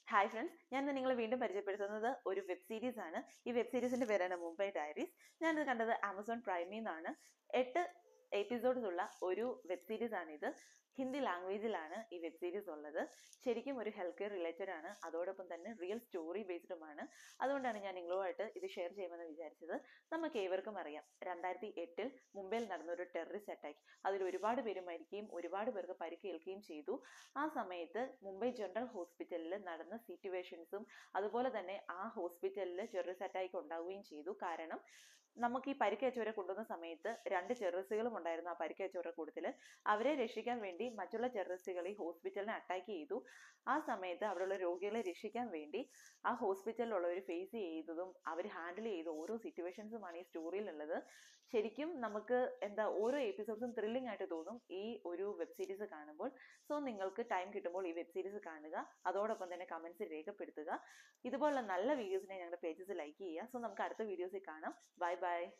hi friends ഞാൻ ഇന്ന് നിങ്ങളെ വീണ്ടും പരിചയപ്പെടുത്തുന്നത് ഒരു വെബ് സീരീസ് ആണ് ഈ വെബ് സീരീസിന്റെ പേരാണ് മുംബൈ ഡയറീസ് ഞാനിത് കണ്ടത് ആമസോൺ പ്രൈമിൽ നിന്നാണ് എട്ട് എപ്പിസോഡ്സ് ഉള്ള ഒരു വെബ് സീരീസ് ആണിത് ഹിന്ദി ലാംഗ്വേജിലാണ് ഈ വെബ് സീരീസ് ഉള്ളത് ശരിക്കും ഒരു ഹെൽത്ത് കെയർ റിലേറ്റഡ് ആണ് അതോടൊപ്പം തന്നെ റിയൽ സ്റ്റോറി ബേസ്ഡുമാണ് അതുകൊണ്ടാണ് ഞാൻ നിങ്ങളുമായിട്ട് ഇത് ഷെയർ ചെയ്യുമെന്ന് വിചാരിച്ചത് നമുക്ക് ഏവർക്കും അറിയാം രണ്ടായിരത്തി എട്ടിൽ മുംബൈയിൽ നടന്ന ഒരു ടെററിസ്റ്റ് അറ്റാക്ക് അതിൽ ഒരുപാട് പേര് മരിക്കുകയും ഒരുപാട് പേർക്ക് പരിക്കേൽക്കുകയും ചെയ്തു ആ സമയത്ത് മുംബൈ ജനറൽ ഹോസ്പിറ്റലിൽ നടന്ന സിറ്റുവേഷൻസും അതുപോലെ തന്നെ ആ ഹോസ്പിറ്റലിൽ ടെററിസ്റ്റ് അറ്റാക്ക് ഉണ്ടാവുകയും ചെയ്തു കാരണം നമുക്ക് ഈ പരിക്കേറ്റവരെ കൊണ്ടുവന്ന സമയത്ത് രണ്ട് ടെററിസ്റ്റുകളും ഉണ്ടായിരുന്നു ആ പരിക്കേറ്റവരുടെ കൂട്ടത്തിൽ അവരെ രക്ഷിക്കാൻ വേണ്ടി മറ്റുള്ള ടെററിസ്റ്റുകൾ ഈ ഹോസ്പിറ്റലിനെ അറ്റാക്ക് ചെയ്തു ആ സമയത്ത് അവിടെയുള്ള രോഗികളെ രക്ഷിക്കാൻ വേണ്ടി ആ ഹോസ്പിറ്റലിലുള്ളവർ ഫേസ് ചെയ്തതും അവർ ഹാൻഡിൽ ചെയ്ത ഓരോ സിറ്റുവേഷൻസുമാണ് ഈ സ്റ്റോറിയിലുള്ളത് ശരിക്കും നമുക്ക് എന്താ ഓരോ എപ്പിസോഡ്സും ത്രില്ലിംഗ് ആയിട്ട് തോന്നും ഈ ഒരു വെബ് സീരീസ് കാണുമ്പോൾ സോ നിങ്ങൾക്ക് ടൈം കിട്ടുമ്പോൾ ഈ വെബ് സീരീസ് കാണുക അതോടൊപ്പം തന്നെ കമൻസ് രേഖപ്പെടുത്തുക ഇതുപോലുള്ള നല്ല വീഡിയോസിനെ ഞങ്ങളുടെ പേജസ് ലൈക്ക് ചെയ്യുക സോ നമുക്ക് അടുത്ത വീഡിയോസിൽ കാണാം ബൈ ബൈ